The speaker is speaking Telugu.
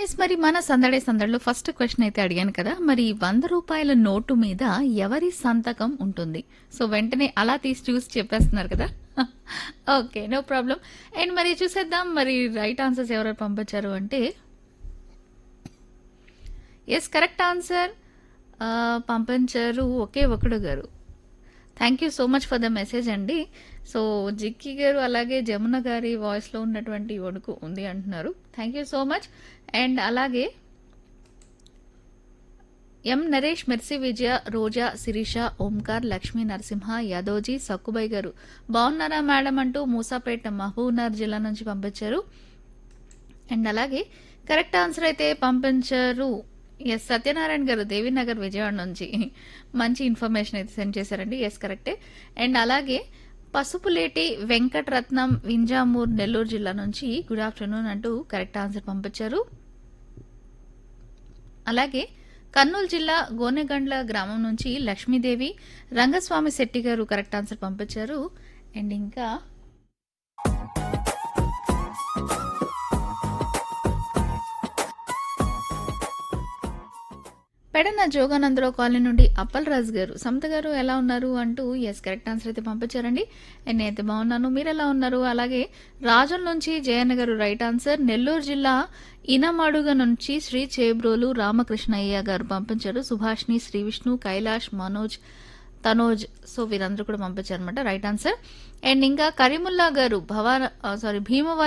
ఎస్ మరి మన సందడే సందడిలో ఫస్ట్ క్వశ్చన్ అయితే అడిగాను కదా మరి వంద రూపాయల నోటు మీద ఎవరి సంతకం ఉంటుంది సో వెంటనే అలా తీసి చూసి చెప్పేస్తున్నారు కదా ఓకే నో ప్రాబ్లం అండ్ మరి చూసేద్దాం మరి రైట్ ఆన్సర్స్ ఎవరు పంపించారు అంటే ఎస్ కరెక్ట్ ఆన్సర్ పంపించారు ఒకే ఒకడు గారు thank you so much for the message అండి సో జిక్కి గారు అలాగే జమున గారి వాయిస్లో ఉన్నటువంటి వణుకు ఉంది అంటున్నారు thank you so much and అలాగే ఎం నరేష్ మెర్సీ విజయ రోజా శిరీష ఓంకార్ లక్ష్మీ నరసింహ యాదోజీ సక్కుబాయ్ గారు బాగున్నారా మేడం అంటూ మూసాపేట మహబూబ్నగర్ జిల్లా నుంచి పంపించారు అండ్ అలాగే కరెక్ట్ ఆన్సర్ అయితే పంపించారు ఎస్ సత్యనారాయణ గారు దేవీనగర్ విజయవాడ నుంచి మంచి ఇన్ఫర్మేషన్ అయితే సెండ్ చేశారండి ఎస్ కరెక్టే అండ్ అలాగే పసుపులేటి వెంకటరత్నం వింజామూర్ నెల్లూరు జిల్లా నుంచి గుడ్ ఆఫ్టర్నూన్ అంటూ కరెక్ట్ ఆన్సర్ పంపించారు అలాగే కర్నూలు జిల్లా గోనెగండ్ల గ్రామం నుంచి లక్ష్మీదేవి రంగస్వామి శెట్టి గారు కరెక్ట్ ఆన్సర్ పంపించారు అండ్ ఇంకా పెడన జోగానందరావు కాలనీ నుండి అప్పల్ రాజు గారు సమత గారు ఎలా ఉన్నారు అంటూ ఎస్ కరెక్ట్ ఆన్సర్ అయితే పంపించారండి అండ్ నేనైతే బాగున్నాను మీరు ఎలా ఉన్నారు అలాగే రాజుల నుంచి జయన్న గారు రైట్ ఆన్సర్ నెల్లూరు జిల్లా ఇనమడుగ నుంచి శ్రీ చేబ్రోలు రామకృష్ణయ్య గారు పంపించారు సుభాష్ని శ్రీ విష్ణు కైలాష్ మనోజ్ తనోజ్ సో వీరందరూ కూడా పంపించారు అనమాట రైట్ ఆన్సర్ అండ్ ఇంకా కరీముల్లా గారు భవా సారీ భీమవరం